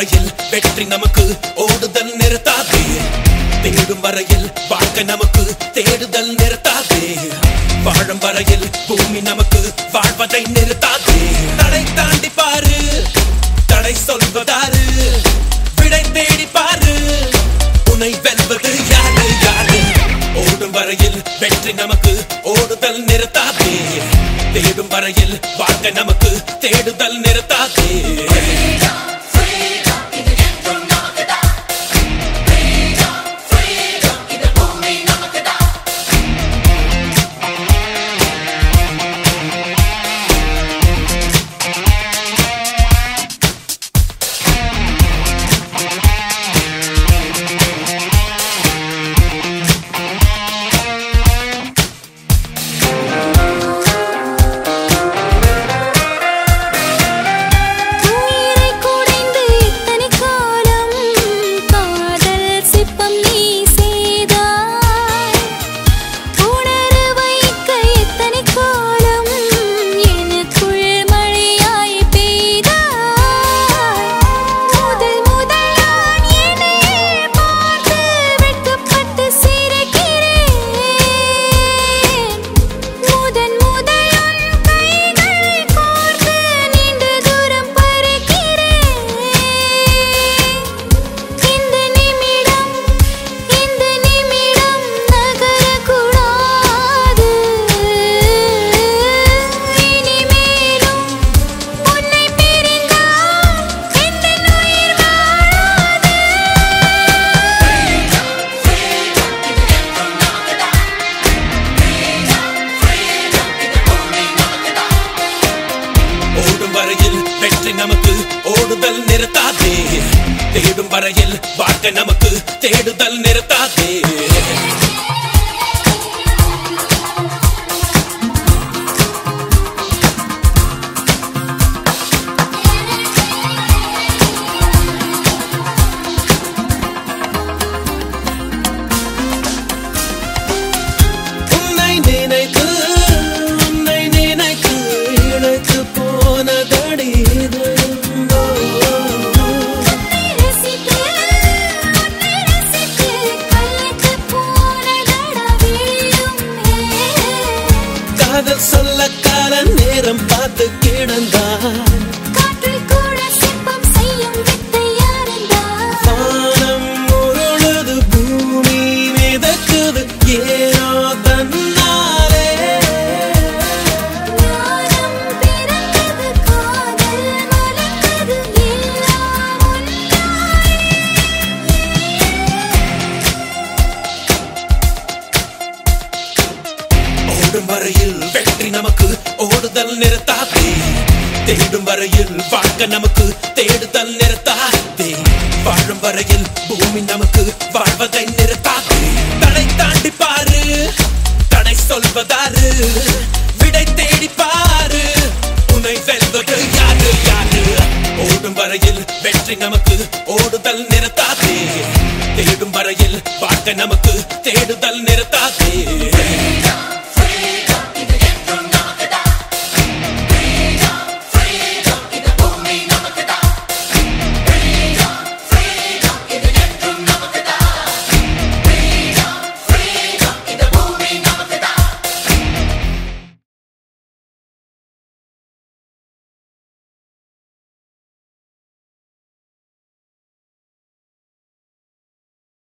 வரையில் வெற்றி நமக்கு ஓடுதல் நிறுத்தாதே தேடும் வரையில் வாழ்க்கை நமக்கு தேடுதல் நிறுத்தாதே வாழும் வரையில் பூமி நமக்கு வாழ்வதை நிறுத்தாதே தடை தாண்டி பாரு தடை சொல்வதாரு விடை தேடி பாரு உன்னை வெல்வது யாரு யாரு ஓடும் வரையில் வெற்றி நமக்கு ஓடுதல் நிறுத்தாதே தேடும் வரையில் வாழ்க்கை நமக்கு தேடுதல் நிறுத்தாதே உயிரை குடைந்து இத்தனை காலம் காதல் சிற்பம் நீ செய்தாய் உணர வைக்க எத்தனை காலம் எனக்குள் மழையாய் பெய்தாய் முதல் முதல் நான் என்னையே பார்த்து வெட்கப்பட்டு சிரிக்கிறேன் முதன் முதல் உன் கைகளை கோர்த்து நீண்ட தூரம் பறக்கிறேன் இந்த நிமிடம் இந்த நிமிடம் நகரக்கூடாது இனிமேலும் உன்னை பிரிந்தால் எந்த உயிர் வாழாது ஓடும் வரையில் வெற்றி நமக்கு ஓடுதல் நிறுத்தாதே தேடும் வரையில் வாழ்க்கை நமக்கு தேடுதல் நிறுத்தாதே உன்னை நினைத்து உன்னை நினைத்து இழைத்து போனதடி இதயங்கோ. ரசித்து உன்னை ரசித்து கலைத்து போனதடா விழியுமே காதல் சொல்ல கால நேரம் பார்த்து கிடந்தாய் காற்றில் கூட சிற்பம் செய்யும் வித்தை யாருந்தான் வானம் உருளுது பூமி மிதக்குது ஏனோ தன்னாலே ஞானம் பிறந்தது காதல் மலர்ந்தது எல்லாம் ஒன்றாய் ஓடும் வரையில் வெற்றி நமக்கு ஓடுதல் நிறுத்தாதே தேடும் வரையில் வாழ்க்கை நமக்கு தேடுதல் நிறுத்தாதே வாழும் வரையில் பூமி நமக்கு வாழ்வதை நிறுத்தாதே தடை தாண்டி பாரு தடை சொல்வதாரு விடை தேடி பாரு உன்னை வெல்வது யாரு யாரு ஓடும் வரையில் வெற்றி நமக்கு ஓடுதல் நிறுத்தாதே தேடும் வரையில் வாழ்க்கை நமக்கு தேடுதல் நிறுத்தாதே